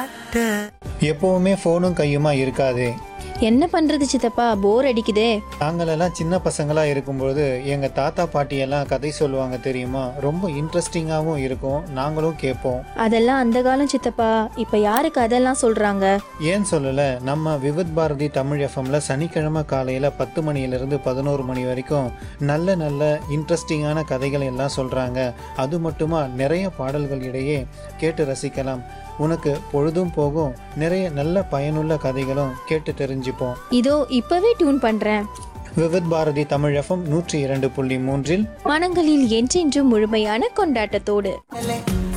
எப்பவுமே ஃபோனும் கையுமா இருக்காதே என்ன பண்றது சித்தப்பா போர் அடிக்குதே நாங்களெல்லாம் சின்ன பசங்களா இருக்கும்பொழுது எங்க தாத்தா பாட்டியெல்லாம் கதை சொல்லுவாங்க தெரியுமா ரொம்ப இன்ட்ரெஸ்டிங்காகவும் இருக்கும் நாங்களும் கேட்போம் அதெல்லாம் அந்த காலம் சித்தப்பா இப்ப யாருக்கு அதெல்லாம் சொல்றாங்க ஏன் சொல்லல நம்ம விவித் பாரதி தமிழ் எஃப்எம்ல சனிக்கிழமை காலையில பத்து மணியிலிருந்து பதினோரு மணி வரைக்கும் நல்ல நல்ல இன்ட்ரெஸ்டிங்கான கதைகள் எல்லாம் சொல்றாங்க அது மட்டுமா நிறைய பாடல்கள் இடையே கேட்டு ரசிக்கலாம் உனக்கு பொழுதும் போகும் நிறைய நல்ல பயனுள்ள கதைகளும் கேட்டு தெரிஞ்சுப்போம் இதோ இப்பவே டியூன் பண்றேன் விவித் பாரதி தமிழ் எஃப்எம் நூற்றி இரண்டு புள்ளி மூன்றில் மனங்களில் என்றென்றும் முழுமையான கொண்டாட்டத்தோடு Ele,